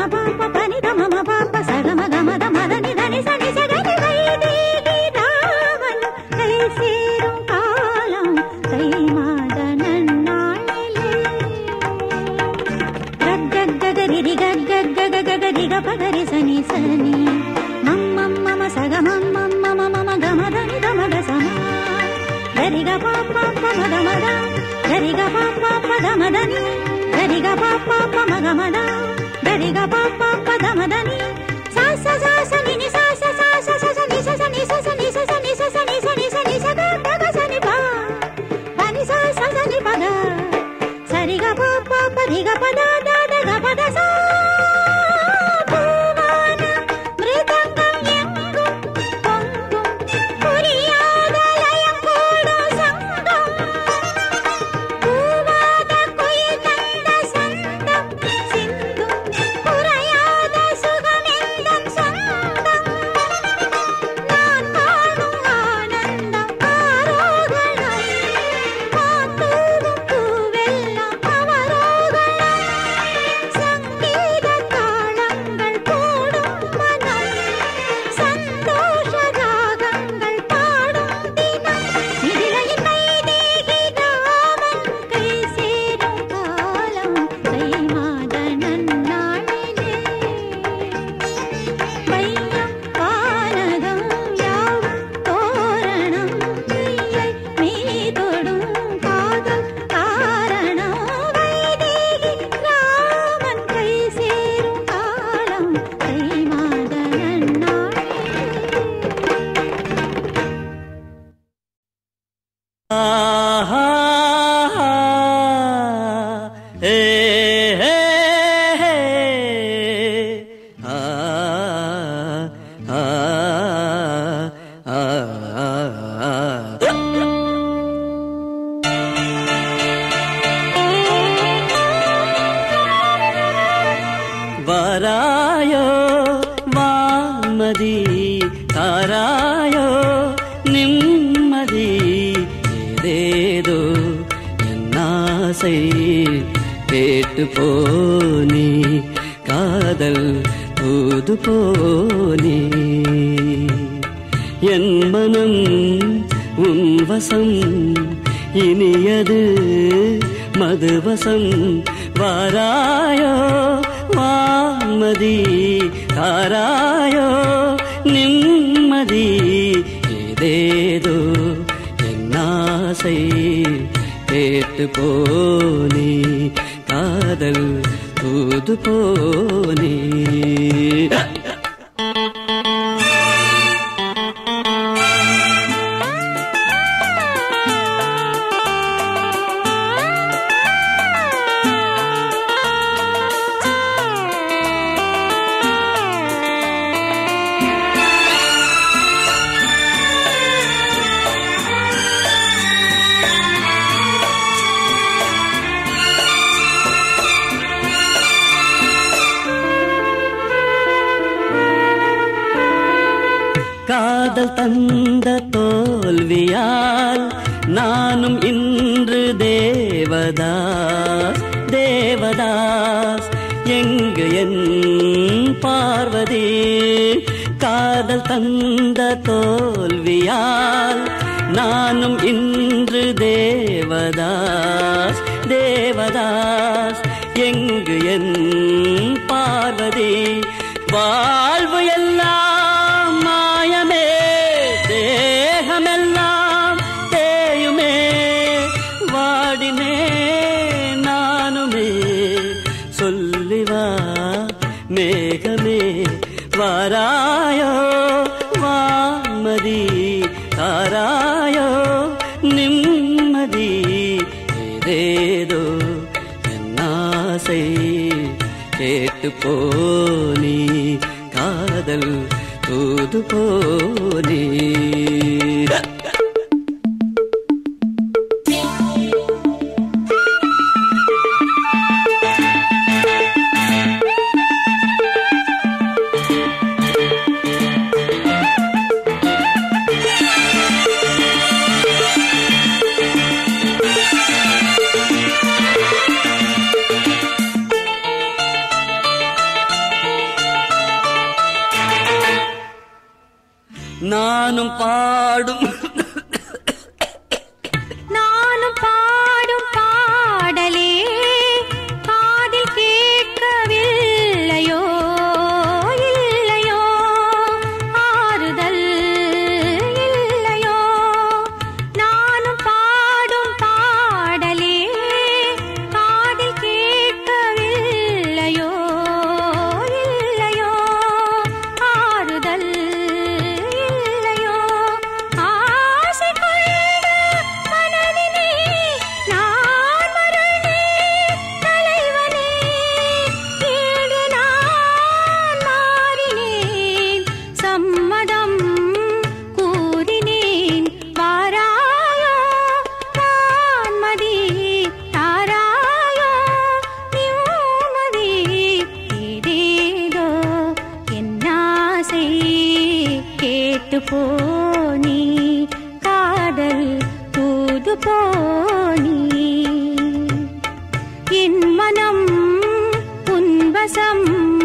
பாப்ப பனி தம பாப்ப சகம கம தம தனி தனி சனி சகனி வைதேகி ராமன் கை சேரும் காலம் தை மாத நன்னாளிலே గగ్గగ్గగరి గగ్గగ్గగగరి గపగరి సని సని మమ్మమ్మ మమ సగ మమ్మమ్మ మమ మమ గమదని గమగ సమ గరి గ పాప పమ గమద గరి గ పాప పదమదని గరి గ పాప పమ గమద గరి గ పాప పదమదని సా స సా స ని ని సా స సా స స స ని స స ని స స ని స స ని స స ని స ని స ని స గ గ గ స ని ప పని స స స ని పద సరి గ ప ప ప రి గ ప ద ద ద గ ప ద స பூவான மிருதங்கம் எங்கும் பொங்கும் புரியாத லயம் கூடும் சங்கம் பூவாத குயில் தந்த சந்தம் சிந்தும் குறையாத சுகமெந்தன் சொந்தம் நான் காணும் ஆனந்தம் ஆரோகணம் காத்தூவும் பூவெல்லாம் அவரோகணம் சங்கீத தாளங்கள் போடும் மனம் சந்தோஷ ராகங்கள் பாடும் தினம் மிதிலையின் வைதேகி ராமன் கை சேரும் காலம் தை மாத நன்னாளிலே வையம் வானகம் யாவும் தோரணம் மெய்யை மெய் தொடும் காதல் காரணம் வைதேகி ராமன் கை சேரும் காலம் தை மாத நன்னாளிலே ஆஹா ஏ ஹே ஹே ஆ ஆ ஆ ஆ வாராயோ வான்மதி தாராயோ நிம்மதி ஏதேதோ என் ஆசை கேட்டு போனி காதல் தூது போனி என் மனம் உன் வசம் இனியது மதுவசம் வாராயோ வான்மதி தாராயோ நிம்மதி ஏதேதோ என் ஆசை கேட்டு போனி காதல் தூது போனி காதல் தந்த தோல்வியால் நானும் இன்று தேவதாஸ் தேவதாஸ் எங்கு என் பார்வதி காதல் தந்த தோல்வியால் நானும் இன்று தேவதாஸ் தேவதாஸ் எங்கு என் பார்வதி வாழ்வு எல்லாம் மாயமே தேகமெல்லாம் தேயுமே வாடினே நானுமே சொல்லிவா மேகமே வாராயோ வான்மதி தாராயோ நிம்மதி ஏதேதோ என் ஆசை கேட்டு போனி காதல் தூது போனி நானும் பாடும் நானும் பாடும் பாடலே காதில் கேட்கவில்லையோ இல்லையோ ஆறுதல் இல்லையோ நானும் பாடும் பாடலே காதில் கேட்கவில்லையோ இல்லையோ ஆறுதல் இல்லையோ ஆசை கொண்ட மனதிலே நான் மறந்தேன் தலைவனே ஏடு நான் மாறினேன் சம்மதம் கூறினேன் வாராயோ வான்மதி தாராயோ நிம்மதி ஏதேதோ என்னாசை கேட்டு போனி காதல் தூது போனி என் மனம் உன்வசம்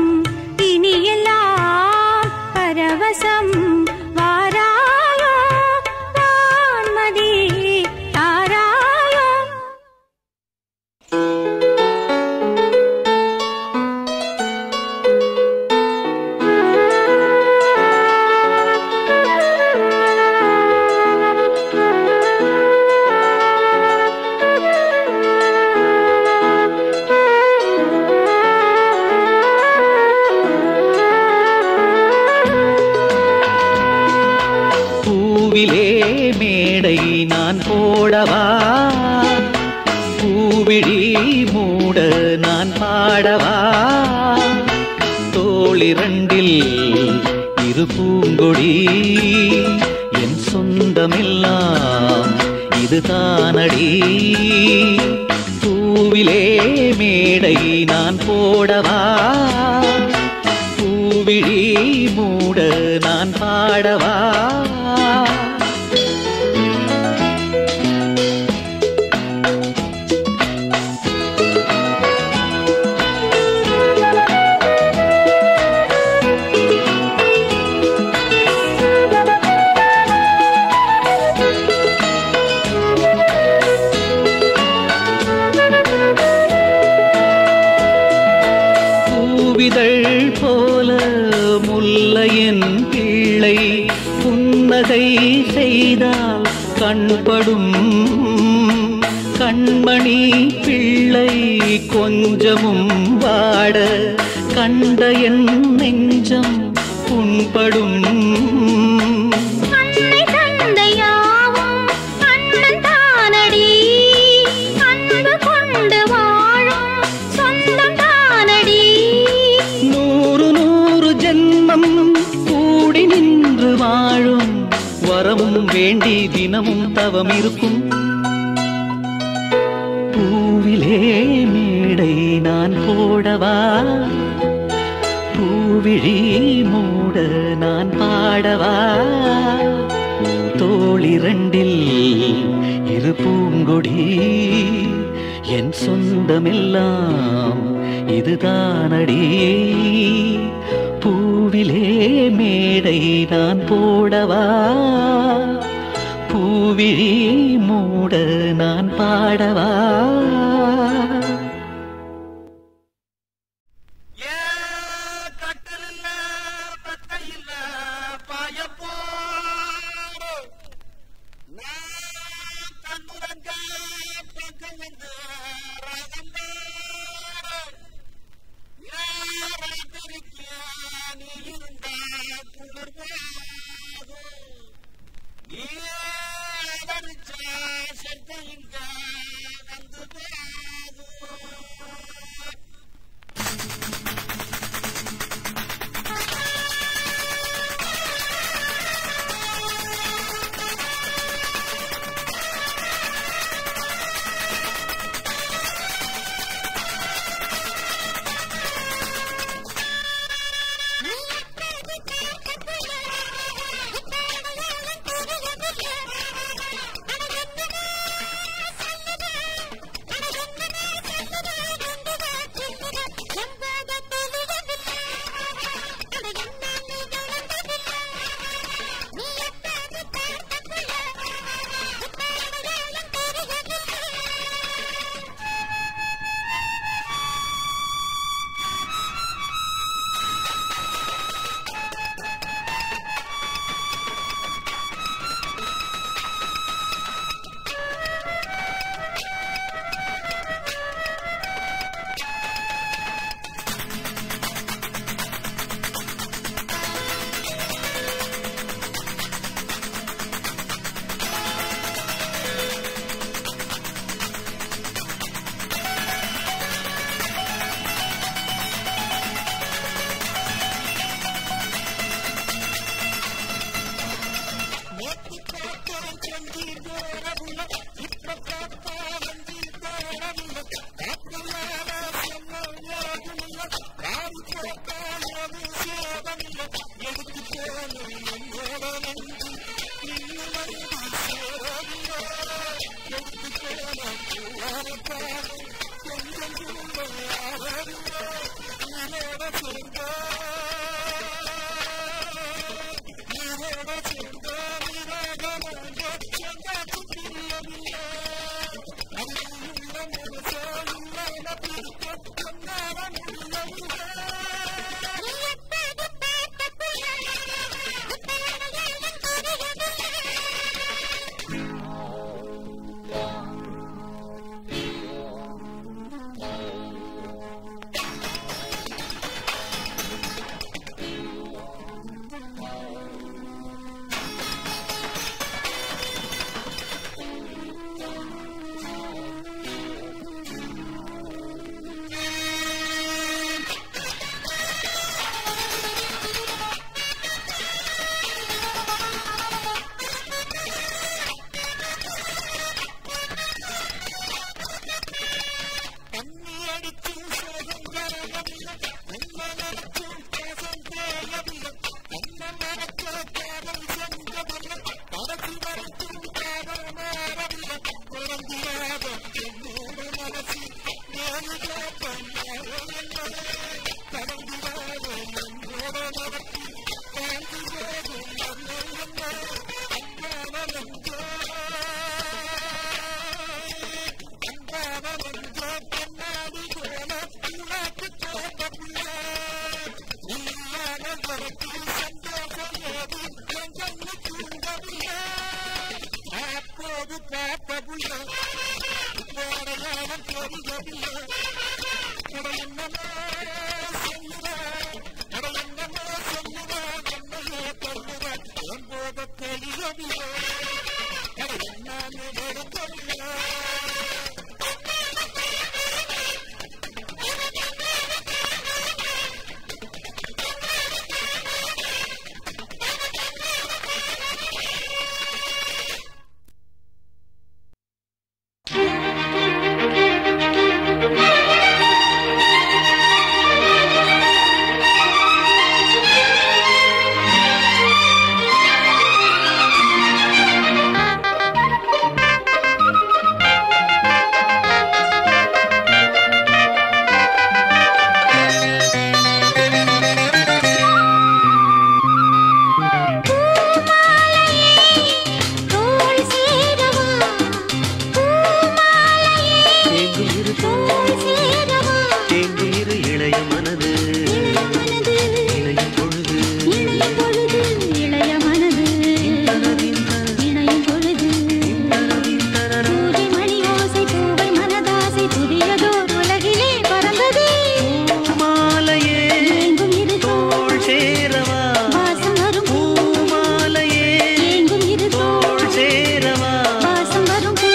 இனியெல்லாம் பரவசம் வாராயோ வான்மதி தாராயோ பூவிலே மேடை நான் போடவா பூவிழி மூட நான் பாடவா தோளிரண்டில் இரு பூங்கொடி என் சொந்தமெல்லாம் இது தானடி பூவிலே மேடை நான் போடவா பூவிழி மூட நான் பாடவா பூவிதழ் போல முல்லையன் பிள்ளை புன்னகை செய்தால் கண்படும் கண்மணி பிள்ளை கொஞ்சமும் வாட கண்ட என் நெஞ்சம் புண்படும் அன்னை தந்தையாவும் அண்ணன் தானடி அன்பு கொண்டு வாழும் சொந்தம் தானடி நூறு நூறு ஜென்மம் கூடி நின்று வாழும் வரமும் வேண்டி தினமும் தவம் இருக்கும் பூவிலே மேடை நான் போடவா பூவிழி மூட நான் பாடவா தோளிரண்டில் இரு பூங்கொடி என் சொந்தமெல்லாம் இதுதானடி பூவிலே மேடை நான் போடவா பூவிழி மூட நான் பாடவா கட்டிலில்ல பத்தையில்ல பாயப்போடு நான் கண்ணுறங்க பக்கம் வந்து ரகம் யாராத்திருக்க நீ இருந்த குளிர்வாகும் நீ அவரிச்ச சத்த இங்க வந்து மனதில் சந்தோஷம் ஏது என் கண்ணு தூங்கவில்லை அப்போது பார்த்தபுள்ள வேற யாரும் தெரியவில்லை அட என்னமோ சொல்லுவேன் அட என்னமோ சொல்லுவேன் என்னையே கொள்ளுவேன் என் போத தெரியவில்லை அட என்னன்னு வெறுக்கவில்லை தோள் சேரவா பூமாலையே எங்கும் இரு தோள் சேரவா எங்கும் இரு இளைய மனது இளைய மனது இளையும் பொழுது இளைய பொழுது இளைய மனது இளையும் பொழுது பூஜை மணி ஓசை பூவை மனதாசை புதியதோர் உலகிலே பறந்தது பூமாலையே எங்கும் இரு தோள் சேரவா வாசம் வரும் பூமாலையே எங்கும் இரு தோள் சேரவா வாசம் வரும் பூ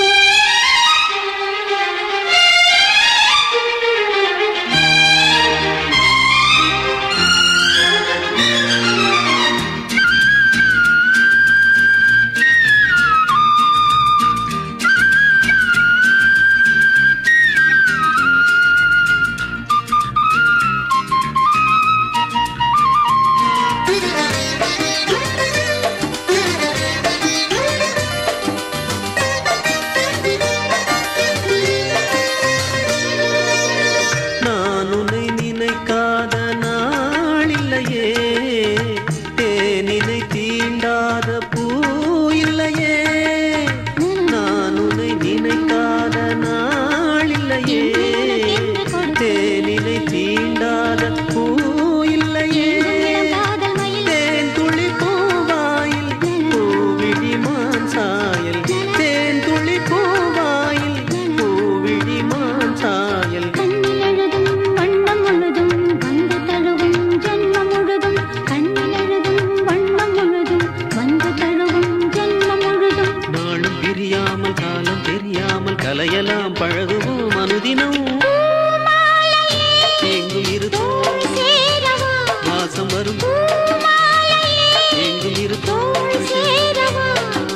நான் உன்னை நினைக்காத நாளில்லையே தேனினை தீண்டாத பூ இல்லையே நான் உன்னை நினைக்காத நாளில்லையே தேனினை தீண்டாத பூ இல்லையே காதல் மயில் தேன் துளி பூவாயில் பூவிழி மான் சாயல் தேன் துளி பூவாயில் பூவிழி மான் சாயல் கண்ணில் எழுதும் வண்ணம் முழுதும் வந்து தழுவும் ஜென்மம் முழுதும் கண்ணில் எழுதும் வண்ணம் முழுதும் வந்து தழுவும் ஜென்மம் முழுதும் நாளும் பிரியாமல் காலம் தெரியாமல் கலையலாம் பழகுவோம் அனுதினம் எங்கும் இரு தோள் சேரவா வாசம் வரும் எங்கும் இரு தோள் சேரவா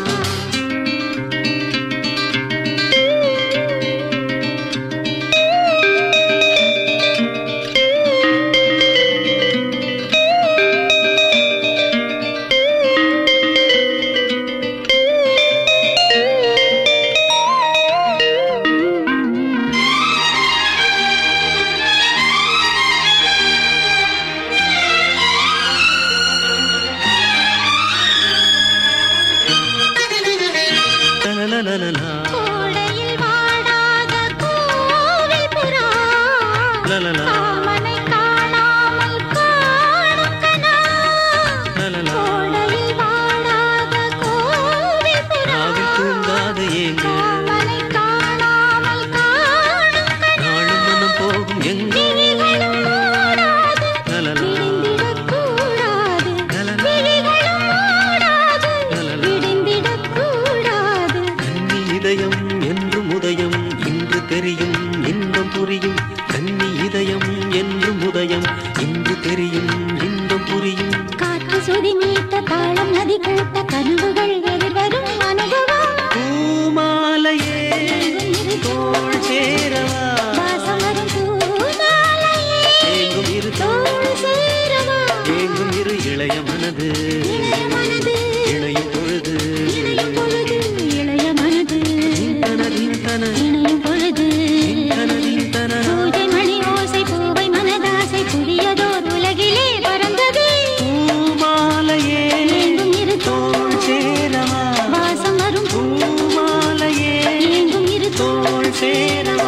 லலலலலா, கோடையில் வாடாத கோவில் புறா லலலா, காமனை காணாமல் காணும் கனா லலலா. கோடையில் வாடாத கோவில் புறா ராவில் தூங்காத ஏங்க காமனை காணாமல் காணும் கனா நாளும் மனம் போகும் எங்கோ விழிகளும் மூடாது லலலா, விடிந்திடக்கூடாது லலலா. விழிகளும் மூடாது லலலா. விடிந்திடக்கூடாது கன்னி இதயம் என்றும் உதயம் இன்று தெரியும் இன்பம் புரியும் கன்னி இதயம் என்றும் உதயம் இன்று தெரியும் இன்பம் புரியும் காற்று சுதி மீட்ட தாளம் நதி கூட்ட கனவுகள் எதிர்வரும் அனுபவம் பூமாலையே தோள் சேரவா வாசம் வரும் பூமாலையே எங்கும் இரு தோள் சேரவா எங்கும் இரு இளைய மனது இளைய மனது இணையும் பொழுது இளையும் பொழுது இளைய மனது தனதின் தன இணையும் பொழுது தனதின் தன பூஜை மணி ஓசை பூவை மனதாசை புதியதோர் உலகிலே பறந்தது பூமாலையே எங்கும் இரு தோள் சேரவா வாசம் வரும் பூமாலையே எங்கும் இரு தோள் சேரவா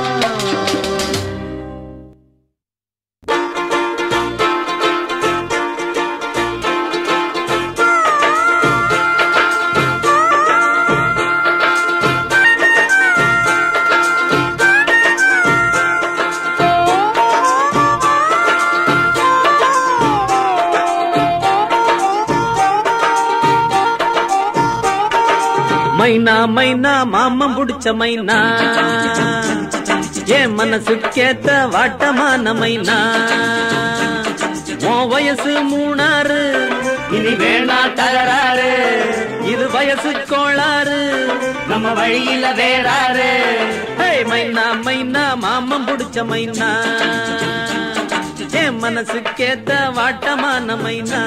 மைனா மைனா மாமம் புடிச்ச மைனா என் மனசுக்கேத்த வாட்டமான மைனா உன் வயசு மூணாறு இனி வேணா தகராறு இது வயசு கோளாறு நம்ம வழியில வேறாரு ஹே மைனா மைனா மாமம் புடிச்ச மைனா என் மனசுக்கேத்த வாட்டமான மைனா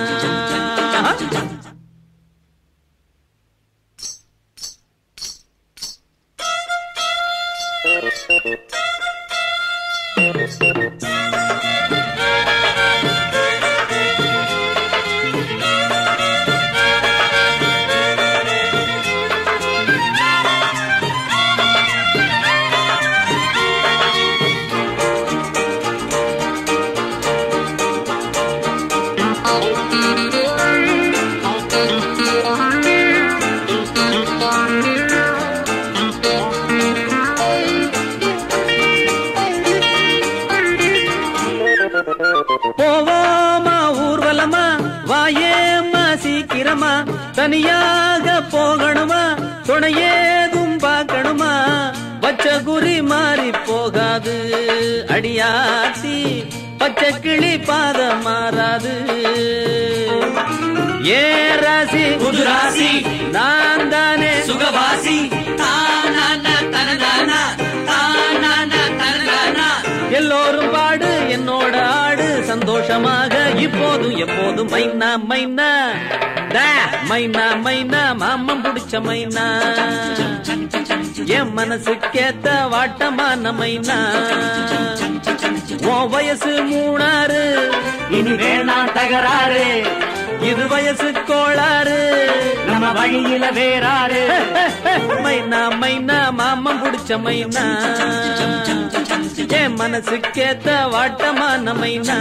போவோமா ஊர்வலமா வாயேம்மா சீக்கிரமா தனியாக போகணுமா துணையேதும் பார்க்கணுமா பச்சை குறி மாறி போகாது அடியாத்தி பச்சை கிளி பாத மாறாது ஏ ராசி புது ராசி நான் தானே சுகவாசி தானானா தனதானா தானானா தனதானா எல்லோரும் பாடு என்னோட ஆடு சந்தோஷமாக இப்போதும் எப்போதும் மைனா மைனா டா, மைனா மைனா மாமம் பிடிச்ச மைனா என் மனசுக்கேத்த வாட்டமான மைனா உன் வயசு மூணாறு இனி வேணா தகராறு இது வயசு கோளாறு நம்ம வழியில வேறாரு மைனா மைனா மாமம் பிடிச்ச மைனா என் மனசுக்கேத்த வாட்டமான மைனா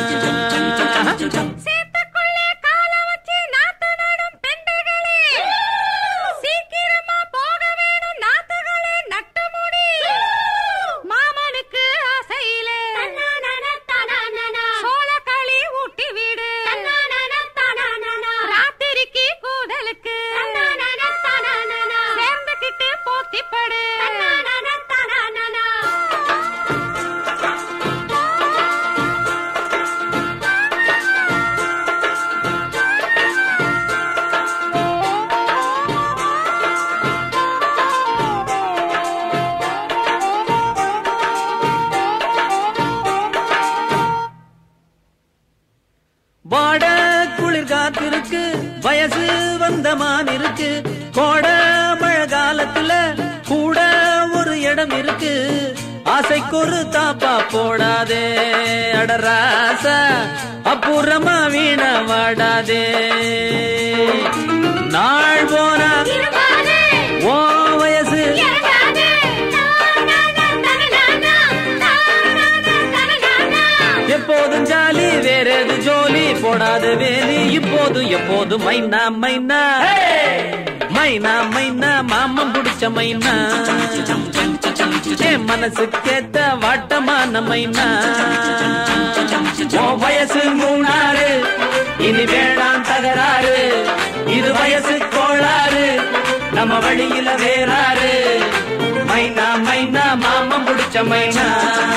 சேத்துக்குள்ளே கால வச்சு நாத்து நடும் பெண்டுகளே சீக்கிரமா போக வேணும் நாத்துகளே நட்டு முடி மாமனுக்கு ஆசையிலே சோளக்களி ஊட்டி வீடு ராத்திரிக்கு கூதலுக்கு சேர்ந்துகிட்டு போத்திப்படு வாட குளிர் காத்திருக்கு வயசு வந்த மான் இருக்கு கோட மழை காலத்துல கூட ஒரு இடம் இருக்கு ஆசைக்கொரு தாப்பா போடாதே அடராசா அப்புறமா வீண வாடாதே நாள் போனா ஓ வயசு எப்போதும் ஜாலி வேற எது ஜோலி போடாத வேலி இப்போதும் எப்போதும் மைனா மைனா மைனா மைனா மாமம் பிடிச்ச மைனா என் மனசுக்கேத்த வாட்டமான மைனா உன் வயசு மூணாறு இனி வேளாண் தகராறு இது வயசு கோளாறு நம்ம வழியில வேறாரு மைனா மைனா மாமம் பிடிச்ச மைனா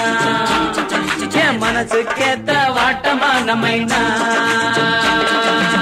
என் மனசுக்கேத்த வாட்டமான மைனா